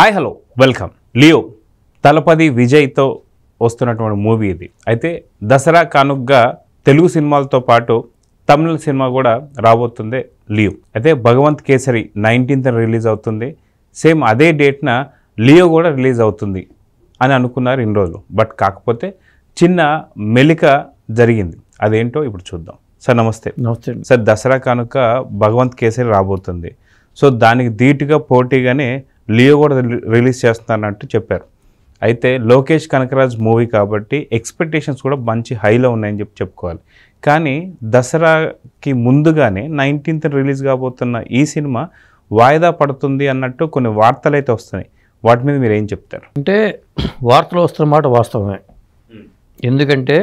Hi hello welcome Leo Thalapathy విజయ్తో వస్తున్నటువంటి movie ఇది అయితే దసరా కానుగ్గా తెలుగు సినిమాలతో పాటు తమిళ సినిమా కూడా రాబోతుంది లియో అయితే భగవంత్ కేసరి నైన్టీన్త్ రిలీజ్ అవుతుంది సేమ్ అదే డేట్న లియో కూడా రిలీజ్ అవుతుంది అని అనుకున్నారు ఇన్ని రోజులు బట్ కాకపోతే చిన్న మెలిక జరిగింది అదేంటో ఇప్పుడు చూద్దాం సార్ నమస్తే నమస్తే అండి సార్ దసరా కానుక భగవంత్ కేసరి రాబోతుంది సో దానికి ధీటుగా పోటీగానే లియో కూడా రిలీ- రిలీజ్ చేస్తున్నారంటూ చెప్పారు అయితే లోకేష్ కనకరాజ్ మూవీ కాబట్టి ఎక్స్పెక్టేషన్స్ కూడా మంచి హైలో ఉన్నాయని చెప్పి చెప్పుకోవాలి కానీ దసరాకి ముందుగానే నైన్టీన్త్ రిలీజ్ కాబోతున్న ఈ సినిమా వాయిదా పడుతుంది అన్నట్టు కొన్ని వార్తలు అయితే వస్తున్నాయి వాటి మీద మీరు ఏం చెప్తారు అంటే వార్తలు వస్తున్న మాట వాస్తవమే ఎందుకంటే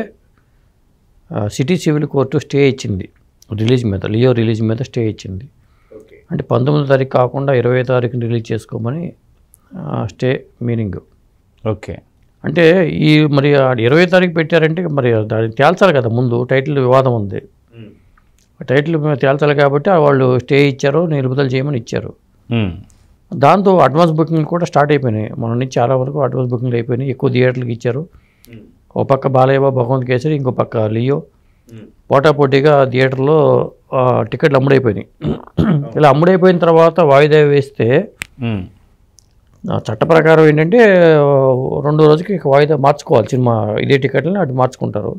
ఆ, సిటీ సివిల్ కోర్టు స్టే ఇచ్చింది రిలీజ్ మీద లియో రిలీజ్ మీద స్టే ఇచ్చింది అంటే పంతొమ్మిదో తారీఖు కాకుండా ఇరవై తారీఖున రిలీజ్ చేసుకోమని ఆ, స్టే మీనింగ్ ఓకే అంటే ఈ మరి ఆ ఇరవై తారీఖు పెట్టారంటే మరి దాన్ని తేల్చాలి కదా ముందు టైటిల్ వివాదం ఉంది ఆ టైటిల్ తేల్చాలి కాబట్టి వాళ్ళు స్టే ఇచ్చారు నిలుపుదల చేయమని ఇచ్చారు మ్మ్. దాంతో అడ్వాన్స్ బుకింగ్ కూడా స్టార్ట్ అయిపోయినాయి మన నుంచి చాలా వరకు అడ్వాన్స్ బుకింగ్లు అయిపోయినాయి ఎక్కువ థియేటర్లకు ఇచ్చారు ఓ పక్క బాలయ్య బాబు భగవంత్ కేసరి ఇంకో పక్క లియో పోటాపోటీగా థియేటర్లో ఆ, టికెట్లు అమ్ముడైపోయినాయి ఇలా అమ్ముడైపోయిన తర్వాత వాయిదా వేస్తే మ్మ్. ఆ చట్ట ప్రకారం ఏంటంటే ఆ, రెండో రోజుకి ఇక వాయిదా మార్చుకోవాలి సినిమా ఇదే టికెట్లని అటు మార్చుకుంటారు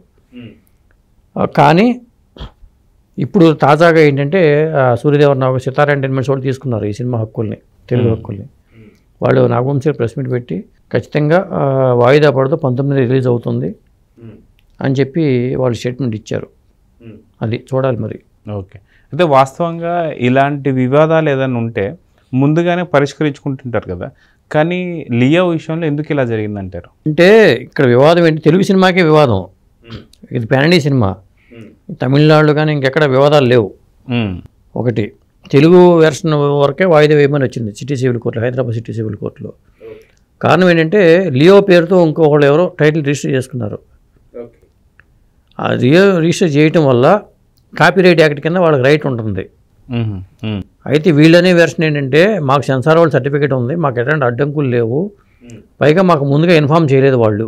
ఆ, కానీ ఇప్పుడు తాజాగా ఏంటంటే ఆ, సూర్యదేవర్ నాగ సితారా ఎంటర్టైన్మెంట్స్ వాళ్ళు తీసుకున్నారు ఈ సినిమా హక్కుల్ని తెలుగు హక్కుల్ని వాళ్ళు నాగవంశీ ప్రెస్ మీట్ పెట్టి ఖచ్చితంగా ఆ, వాయిదా పడుతూ పంతొమ్మిది రిలీజ్ అవుతుంది అని చెప్పి వాళ్ళు స్టేట్మెంట్ ఇచ్చారు అది చూడాలి మరి ఓకే అయితే వాస్తవంగా ఇలాంటి వివాదాలు ఏదైనా ఉంటే ముందుగానే పరిష్కరించుకుంటుంటారు కదా కానీ లియో విషయంలో ఎందుకు ఇలా జరిగిందంటారు అంటే ఇక్కడ వివాదం ఏంటి తెలుగు సినిమాకే వివాదం ఇది ప్యానడీ సినిమా తమిళనాడులో కానీ ఇంకెక్కడ వివాదాలు లేవు మ్మ్. ఒకటి తెలుగు వెర్షన్ వరకే వాయిదా వేయమని వచ్చింది సిటీ సివిల్ కోర్టులో హైదరాబాద్ సిటీ సివిల్ కోర్టులో కారణం ఏంటంటే లియో పేరుతో ఇంకొకళ్ళు ఎవరో టైటిల్ రిజిస్టర్ చేసుకున్నారు ఆ లియో రిజిస్టర్ చేయటం వల్ల కాపీరైట్ యాక్ట్ కింద వాళ్ళకి రైట్ ఉంటుంది మ్మ్. మ్మ్. అయితే వీళ్ళనే వెర్షన్ ఏంటంటే మాకు సెన్సార్ వాళ్ళ సర్టిఫికేట్ ఉంది మాకు ఎలాంటి అడ్డంకులు లేవు పైగా మాకు ముందుగా ఇన్ఫామ్ చేయలేదు వాళ్ళు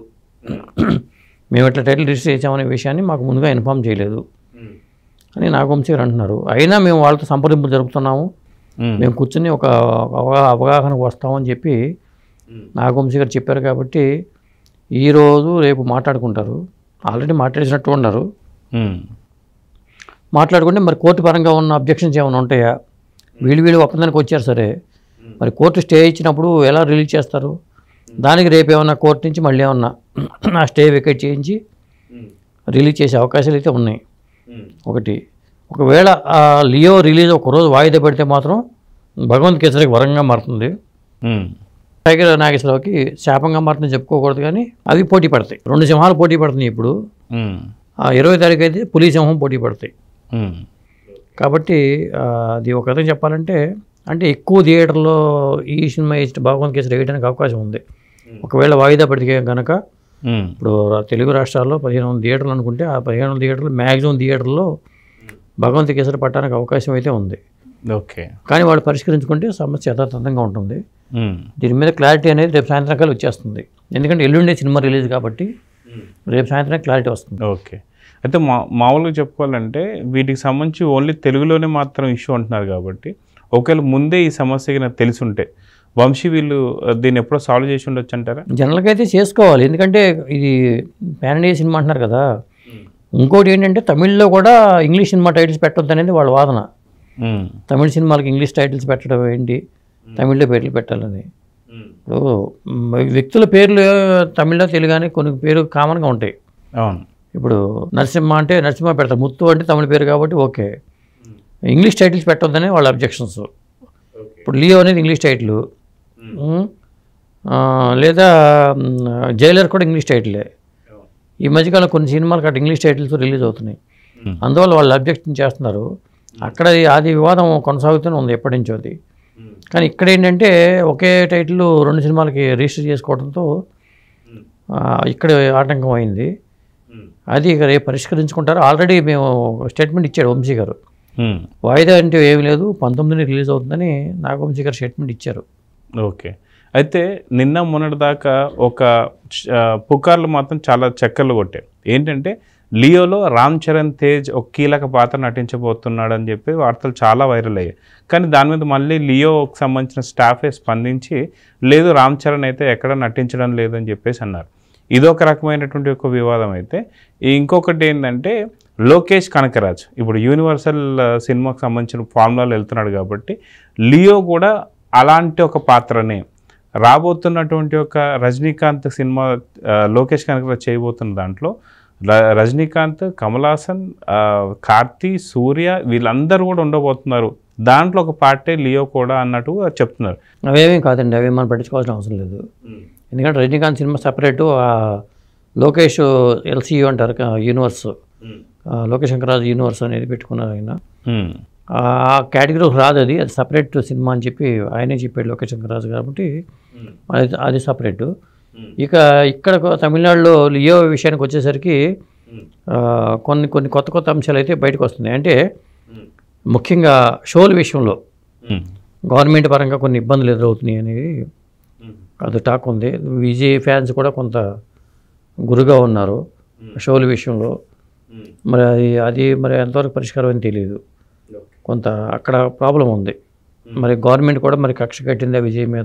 మేము ఇట్లా టైటిల్ రిజిస్టర్ చేసామనే విషయాన్ని మాకు ముందుగా ఇన్ఫామ్ చేయలేదు అని నాగవంశీ గారు అంటున్నారు అయినా మేము వాళ్ళతో సంప్రదింపులు జరుపుతున్నాము మ్మ్. మేము కూర్చొని ఒక అవగా అవగాహనకు వస్తామని చెప్పి నాగవంశీ గారు చెప్పారు కాబట్టి ఈరోజు రేపు మాట్లాడుకుంటారు ఆల్రెడీ మాట్లాడేసినట్టు ఉన్నారు మ్మ్. మాట్లాడుకుంటే మరి కోర్టు పరంగా ఉన్న అబ్జెక్షన్స్ ఏమైనా ఉంటాయా వీళ్ళు వీళ్ళు ఒప్పందానికి వచ్చారు సరే మరి కోర్టు స్టే ఇచ్చినప్పుడు ఎలా రిలీజ్ చేస్తారు దానికి రేపు ఏమన్నా కోర్టు నుంచి మళ్ళీ ఏమన్నా ఆ స్టే వికెట్ చేయించి రిలీజ్ చేసే అవకాశాలు అయితే ఉన్నాయి ఒకటి ఒకవేళ ఆ లియో రిలీజ్ ఒక రోజు వాయిదా పెడితే మాత్రం భగవంత్ కేసరికి వరంగా మారుతుంది మ్మ్. టైగర్ నాగేశ్వరరావుకి శాపంగా మారుతుంది చెప్పుకోకూడదు కానీ అవి పోటీ పడతాయి రెండు సింహాలు పోటీ పడుతున్నాయి ఇప్పుడు మ్మ్. ఆ ఇరవై తారీఖు అయితే పులి సింహం పోటీ పడతాయి మ్మ్. కాబట్టి ఆ, అది ఒక విధంగా చెప్పాలంటే అంటే ఎక్కువ థియేటర్లో ఈ సినిమా వేసి భగవంత్ కేసరి వేయడానికి అవకాశం ఉంది ఒకవేళ వాయిదా పడితే కనుక మ్మ్. ఇప్పుడు రా- తెలుగు రాష్ట్రాల్లో పదిహేను వందల థియేటర్లు అనుకుంటే ఆ పదిహేను వందల థియేటర్లు మ్యాక్సిమం థియేటర్లో భగవంత్ కేసరి పట్టడానికి అవకాశం అయితే ఉంది ఓకే కానీ వాళ్ళు పరిష్కరించుకుంటే సమస్య యథాతథంగా ఉంటుంది మ్మ్. దీని మీద క్లారిటీ అనేది రేపు సాయంత్రం కల్లా వచ్చేస్తుంది ఎందుకంటే ఎల్లుండే సినిమా రిలీజ్ కాబట్టి రేపు సాయంత్రం క్లారిటీ వస్తుంది ఓకే అయితే మా మామూలుగా చెప్పుకోవాలంటే వీటికి సంబంధించి ఓన్లీ తెలుగులోనే మాత్రం ఇష్యూ అంటున్నారు కాబట్టి ఒకవేళ ముందే ఈ సమస్యకి నాకు తెలిసి ఉంటే వంశీ వీళ్ళు ఆ, దీన్ని ఎప్పుడో సాల్వ్ చేసి ఉండొచ్చు అంటారా జనరల్గా అయితే చేసుకోవాలి ఎందుకంటే ఇది పాన్ ఇండియా సినిమా అంటున్నారు కదా ఇంకోటి ఏంటంటే తమిళ్లో కూడా ఇంగ్లీష్ సినిమా టైటిల్స్ పెట్టొద్దు అనేది వాళ్ళ వాదన మ్మ్. తమిళ సినిమాలకి ఇంగ్లీష్ టైటిల్స్ పెట్టడం ఏంటి తమిళ్లో పేర్లు పెట్టాలని ఇప్పుడు మ్, వ్యక్తుల పేర్లు తమిళ్లో తెలుగు అని కొన్ని పేరు కామన్గా ఉంటాయి అవును ఇప్పుడు నరసింహ అంటే నరసింహ పెడతారు ముత్తు అంటే తమిళ పేరు కాబట్టి ఓకే ఇంగ్లీష్ టైటిల్స్ పెట్టొద్దని వాళ్ళ అబ్జెక్షన్స్ ఇప్పుడు లియో అనేది ఇంగ్లీష్ టైటిల్ లేదా మ్, జైలర్ కూడా ఇంగ్లీష్ టైటిలే ఈ మధ్యకాలం కొన్ని సినిమాలకు అటు ఇంగ్లీష్ టైటిల్స్ రిలీజ్ అవుతున్నాయి Hmm. అందువల్ల వాళ్ళు అబ్జెక్షన్ చేస్తున్నారు అక్కడ అది- అది వివాదం కొనసాగుతూనే ఉంది ఎప్పటి నుంచో అది కానీ ఇక్కడ ఏంటంటే ఒకే టైటిల్ రెండు సినిమాలకి రిజిస్టర్ చేసుకోవడంతో ఆ, ఇక్కడ ఆటంకం అయింది అది ఇక రేపు పరిష్కరించుకుంటారు ఆల్రెడీ మేము స్టేట్మెంట్ ఇచ్చాడు వంశీ గారు మ్మ్. వాయిదా అంటే ఏమీ లేదు పంతొమ్మిదిని రిలీజ్ అవుతుందని నాగవంశీ గారు స్టేట్మెంట్ ఇచ్చారు ఓకే అయితే నిన్న మొన్నటిదాకా ఒక ఆ, పుకార్లు మాత్రం చాలా చక్కర్లు కొట్టాయి ఏంటంటే లియోలో రామ్ చరణ్ తేజ్ ఒక కీలక పాత్ర నటించబోతున్నాడు అని చెప్పి వార్తలు చాలా వైరల్ అయ్యాయి కానీ దాని మీద మళ్ళీ లియోకి సంబంధించిన స్టాఫే స్పందించి లేదు రామ్ చరణ్ అయితే ఎక్కడ నటించడం లేదని చెప్పేసి అన్నారు ఇదొక రకమైనటువంటి ఒక వివాదం అయితే ఇంకొకటి ఏంటంటే లోకేష్ కనకరాజ్ ఇప్పుడు యూనివర్సల్ ఆ, సినిమాకి సంబంధించిన ఫార్ములాలో వెళ్తున్నాడు కాబట్టి లియో కూడా అలాంటి ఒక పాత్రనే రాబోతున్నటువంటి ఒక రజనీకాంత్ సినిమా ఆ, లోకేష్ కనకరాజ్ చేయబోతున్న దాంట్లో ర- రజనీకాంత్ కమల్ హాసన్ ఆ, కార్తీ సూర్య వీళ్ళందరూ కూడా ఉండబోతున్నారు దాంట్లో ఒక పార్టీ లియో కూడా అన్నట్టు చెప్తున్నారు అవేమీ కాదండి అవి మనం పట్టించుకోవాల్సిన అవసరం లేదు ఎందుకంటే రజనీకాంత్ సినిమా సపరేటు ఆ లోకేష్ ఎల్సీయూ అంటారు కా- యూనివర్స్ ఆ లోకేష్ శంకరాజు యూనివర్స్ అనేది పెట్టుకున్నారు ఆయన ఉమ్. ఆ కేటగిరీకి రాదు అది అది సపరేట్ సినిమా అని చెప్పి ఆయనే చెప్పాడు లోకేష్ శంకరాజు కాబట్టి అది అది సపరేట్ ఇక ఇక్కడ కొ- తమిళనాడులో లియో విషయానికి వచ్చేసరికి ఆ, కొన్ని కొన్ని కొత్త కొత్త అంశాలు అయితే బయటకు వస్తున్నాయి అంటే ముఖ్యంగా షోల విషయంలో ఉమ్. గవర్నమెంట్ పరంగా కొన్ని ఇబ్బందులు ఎదురవుతున్నాయి అనేది అది టాక్ ఉంది విజయ్ ఫ్యాన్స్ కూడా కొంత గురుగా ఉన్నారు షోల విషయంలో మరి అది అది మరి ఎంతవరకు పరిష్కారం అని తెలియదు కొంత అక్కడ ప్రాబ్లం ఉంది మరి గవర్నమెంట్ కూడా మరి కక్ష కట్టిందా విజయ్ మీద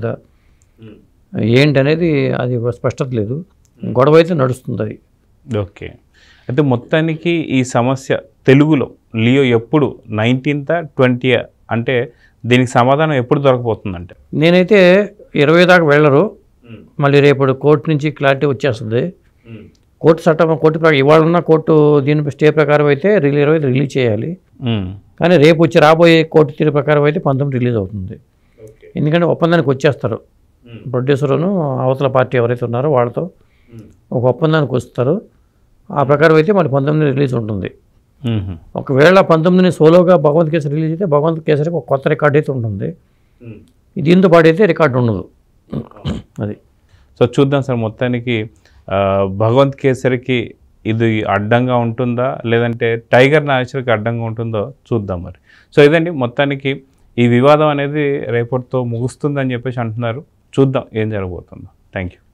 ఏంటి అనేది అది ఒక స్పష్టత లేదు గొడవ అయితే నడుస్తుంది అది ఓకే అయితే మొత్తానికి ఈ సమస్య తెలుగులో లియో ఎప్పుడు నైన్టీన్త్ ట్వంటీ అంటే దీనికి సమాధానం ఎప్పుడు దొరకపోతుందంటే నేనైతే ఇరవై దాకా వెళ్ళరు మళ్ళీ రేపు కోర్టు నుంచి క్లారిటీ వచ్చేస్తుంది కోర్టు చట్టం కోర్టు ప్రకారం ఇవాళ ఉన్న కోర్టు దీని స్టే ప్రకారం అయితే రిలీజ్ ఇరవై రిలీజ్ చేయాలి ఉమ్. కానీ రేపు వచ్చి రాబోయే కోర్టు తీరు ప్రకారం అయితే పంతొమ్మిది రిలీజ్ అవుతుంది ఎందుకంటే ఒప్పందానికి వచ్చేస్తారు ప్రొడ్యూసర్ను అవతల పార్టీ ఎవరైతే ఉన్నారో వాళ్ళతో ఒక ఒప్పందానికి వస్తారు ఆ ప్రకారం అయితే మరి పంతొమ్మిది రిలీజ్ ఉంటుంది ఉహు. ఒకవేళ పంతొమ్మిదిని సోలోగా భగవంత్ కేసరి రిలీజ్ అయితే భగవంత్ కేసరికి ఒక కొత్త రికార్డ్ అయితే ఉంటుంది దీంతో పాటు అయితే రికార్డు ఉండదు అది సో చూద్దాం సార్ మొత్తానికి ఆ, భగవంత్ కేసరికి ఇది అడ్డంగా ఉంటుందా లేదంటే టైగర్ నాగేశ్వరికి అడ్డంగా ఉంటుందో చూద్దాం మరి సో ఇదండి మొత్తానికి ఈ వివాదం అనేది రేపటితో ముగుస్తుందని చెప్పేసి అంటున్నారు చూద్దాం ఏం జరగబోతుందో థ్యాంక్ యూ